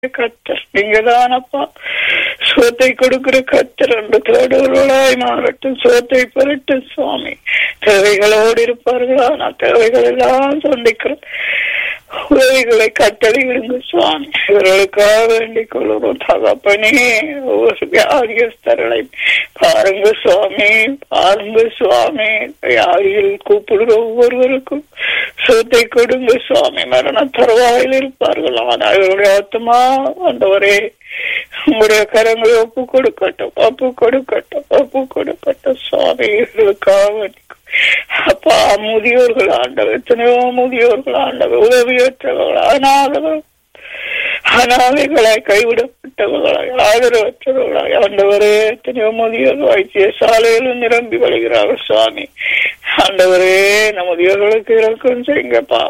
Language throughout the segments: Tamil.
கத்தர் நீங்க தானப்பா சுகத்தை கொடுக்கிற கத்தர் என்று தேடுவர்களாய் மாறட்டும் சுகத்தை பெறட்டும் சுவாமி தேவைகளோடு இருப்பார்களா நான் தேவைகள் எல்லாம் சந்திக்கிறேன் உதவிகளை கட்டளையிடுங்க சுவாமி இவர்களுக்காக வேண்டிக் கொள்கிறோம் தகப்பனே ஒவ்வொரு வியாதியஸ்தர்களை பாருங்க சுவாமி பாருங்க சுவாமி வியாதியில் கூப்பிடுற ஒவ்வொருவருக்கும் சுகத்தை கொடுங்க சுவாமி மரண தருவாயில் இருப்பார்கள் ஆனால் இவருடைய ஆத்மா வந்தவரே உங்களுடைய கரங்களை ஒப்பு கொடுக்கட்டும் ஒப்பு கொடுக்கட்டும் ஒப்பு கொடுக்கட்டும் சுவாமி இவர்களுக்காக வேண்டிக் அப்பா முதியோர்கள் ஆண்டவர் எத்தனையோ முதியோர்கள் ஆண்டவர் உதவியற்றவர்கள் அனாதவர் அனாதைகளாய் கைவிடப்பட்டவர்களாய் ஆதரவற்றவர்களாய் ஆண்டவரே எத்தனையோ முதியோர்கள் வைத்திய சாலையிலும் நிரம்பி வழிகிறார்கள் சுவாமி ஆண்டவரே நம் முதியோர்களுக்கு இறக்கம் செய்யுங்கப்பா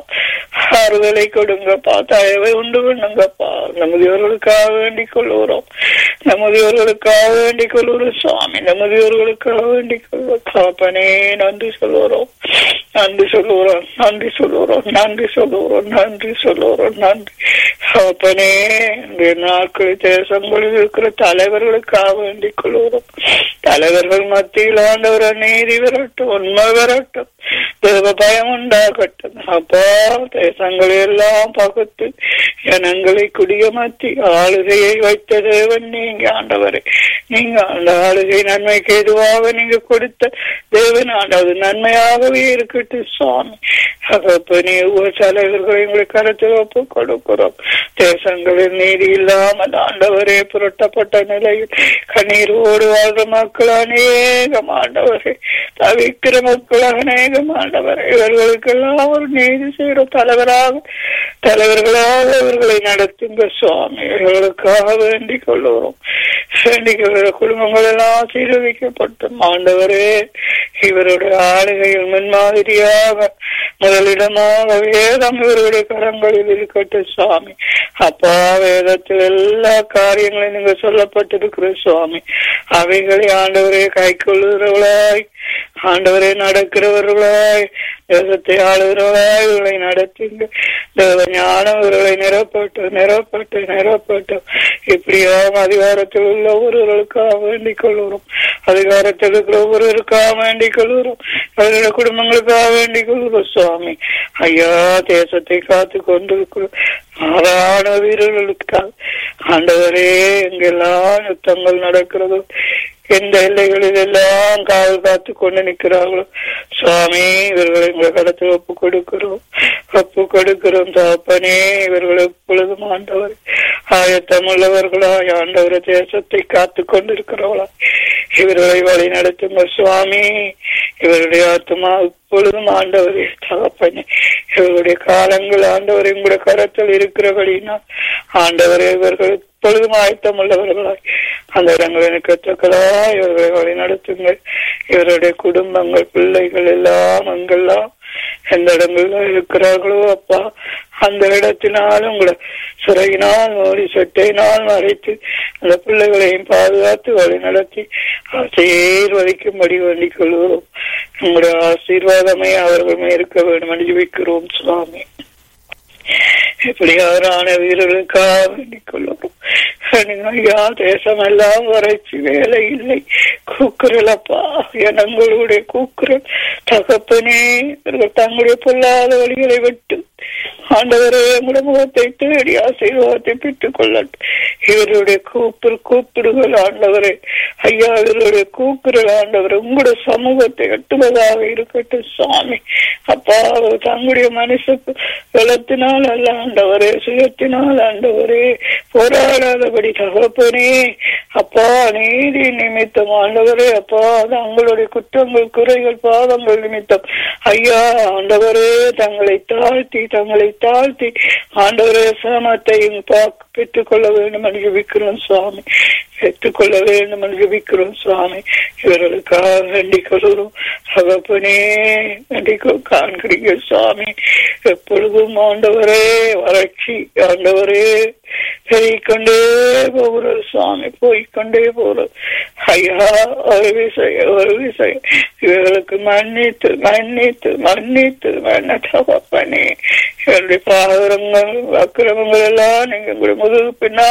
ஆறுதலை கொடுங்கப்பா தயவை உண்டு பண்ணுங்கப்பா நம் முதியோர்களுக்காக வேண்டிக் கொள்கிறோம் நம் முதியோர்களுக்காக வேண்டிக் கொள்கிறோம் சுவாமி நம் முதியோர்களுக்காக வேண்டிக் கொள்வோம் காப்பனே நன்றி சொல்லுகிறோம் நன்றி சொல்லுகிறோம் நன்றி சொல்லுகிறோம் நன்றி சொல்லுகிறோம் நன்றி சொல்லுகிறோம் நன்றி காப்பனே இந்த நாட்களில் தேசங்களில் இருக்கிற தலைவர்களுக்காக வேண்டிக் கொள்கிறோம் தலைவர்கள் மத்தியில் ஆண்டவர் நீதி வரட்டும் உண்மை வரட்டும் தேவ பயம் உண்டாகட்டும் அப்பா தேசங்களை எல்லாம் பகுத்து ஜனங்களை குடியமர்த்தி ஆளுகையை வைத்த தேவன் நீங்க ஆண்டவரே நீங்க அந்த ஆளுகை நன்மைக்கு எதுவாக நீங்க கொடுத்த தேவன் ஆண்டது நன்மையாகவே இருக்கட்டும் சுவாமி அப்பனே ஒவ்வொரு தலைவர்களை எங்களுக்கு கருத்தில் ஒப்பு கொடுக்கிறோம் தேசங்களில் நீதி இல்லாமல் ஆண்டவரே புரட்டப்பட்ட நிலையில் கண்ணீரோடு வாழ்ற மக்கள் அநேகம் ஆண்டவரே தவிக்கிற மக்கள் அநேகம் ஆண்டவரே இவர்களுக்கெல்லாம் ஒரு நீதி செய்கிற தலைவராக தலைவர்களாக இவர்களை நடத்துங்க சுவாமி இவர்களுக்காக வேண்டிக் கொள்ளுகிறோம் வேண்டிக் குடும்பங்கள் எல்லாம் சீரழிக்கப்பட்டும் ஆண்டவரே இவருடைய ஆளுகையில் முன்மாதிரியாக முதலிடமாக வேதம் இவருடைய கரங்களில் இருக்கட்டும் சுவாமி அப்பா வேதத்தில் எல்லா காரியங்களையும் நீங்க சொல்லப்பட்டிருக்கிற சுவாமி அவைகளை ஆண்டவரே கை கொள்ளுகிறவளாய் ஆண்டவரே நடக்கிறவர்களாய் தேசத்தை ஆளுகிறவர்களாய் இவர்களை நடத்துங்க தேவ ஞானம் இவர்களை நிரப்பட்டு நிரப்பட்டு நிரப்பட்டு இப்படியாக அதிகாரத்தில் உள்ள ஒருவர்களுக்காக வேண்டிக் கொள்கிறோம் அதிகாரத்தில் இருக்கிற ஒருவருக்காக வேண்டிக் கொள்கிறோம் அவர்களுடைய குடும்பங்களுக்காக வேண்டிக் கொள்கிறோம் சுவாமி ஐயா தேசத்தை காத்து கொண்டிருக்கிறோம் மாறான வீரர்களுக்காக ஆண்டவரே எங்கெல்லாம் யுத்தங்கள் நடக்கிறதோ எந்த எல்லைகளில் எல்லாம் காவல் காத்து கொண்டு நிற்கிறார்களோ சுவாமி இவர்களை எங்கள் கடத்தில் ஒப்பு கொடுக்கிறோம் ஒப்பு கொடுக்கிறோம் தாப்பனே இவர்கள் எப்பொழுதும் ஆண்டவர் ஆயத்தம் உள்ளவர்களாய் ஆண்டவர் தேசத்தை காத்து கொண்டிருக்கிறவர்களா இவர்களை வழி நடத்துங்க சுவாமி இவருடைய ஆத்மா எப்பொழுதும் ஆண்டவரே தகப்பனே இவருடைய காலங்கள் ஆண்டவர் எங்களுடைய கரத்தில் இருக்கிறபடினா ஆண்டவரே இவர்கள் எப்பொழுதும் ஆயத்தம் உள்ளவர்களாய் அந்த இடங்கள் எனக்கு தக்கதாய் இவர்களை வழி நடத்துங்கள் இவருடைய குடும்பங்கள் பிள்ளைகள் எல்லாம் அங்கெல்லாம் எந்த இடங்கள்ல இருக்கிறார்களோ அப்பா அந்த இடத்தினாலும் உங்களை சிறையினால் ஓடி சொட்டையினால் மறைத்து அந்த பிள்ளைகளையும் பாதுகாத்து வழி நடத்தி ஆசீர்வதிக்கும்படி வேண்டிக் கொள்கிறோம் உங்களுடைய ஆசீர்வாதமே அவர்கள் இருக்க வேண்டும் என்று ஜெபிக்கிறோம் சுவாமி எப்படியாரான வீரர்களுக்காக வேண்டிக் கொள்ளும் ஐயா தேசம் எல்லாம் வறட்சி வேலை இல்லை கூக்குரலப்பா எனங்களுடைய கூக்குரல் தகப்பனே இவர்கள் தங்களுடைய பொல்லாத வழிகளை விட்டு ஆண்டவரே உங்களுடைய முகத்தை தேடி ஆசீர்வாதத்தை பெற்றுக் கொள்ளட்டும் இவருடைய கூப்பிடு கூப்பிடுகள் ஆண்டவரே ஐயா இவருடைய கூக்குரல் ஆண்டவர் உங்களுடைய சமூகத்தை எட்டுவதாக இருக்கட்டும் சுவாமி அப்பா தங்களுடைய மனசு வெள்ளத்தினால் அல்ல ஆண்டவரே சுயத்தினால் ஆண்டவரே போராடாதபடி தகப்பனே அப்பா நீதி நிமித்தம் ஆண்டவரே அப்பா தங்களுடைய குற்றங்கள் குறைகள் பாவங்கள் நிமித்தம் ஐயா ஆண்டவரே தங்களை தாழ்த்தி தங்களை தாழ்த்தி ஆண்டவரே சிரமத்தையும் பெற்றுக்கொள்ள வேண்டும் என்று ஜபிக்கிறோம் சுவாமி பெற்றுக்கொள்ள வேண்டும் என்று ஜபிக்கிறோம் சுவாமி இவர்களுக்காக வேண்டிக் கொள்கிறோம் தகப்பனே வேண்டிக் காண்கிறீங்க சுவாமி எப்பொழுதும் ஆண்டவரே வறட்சி ஆண்டவரே போய்கொண்டே போகிறது சுவாமி போய்கொண்டே போகிறது ஐயா ஒரு விஷயம் ஒரு விஷயம் இவர்களுக்கு மன்னித்து மன்னித்து மன்னித்து மன்ன தகப்பனே இவருடைய பாகரங்கள் அக்கிரமங்கள் எல்லாம் நீங்க முதுகு பின்னா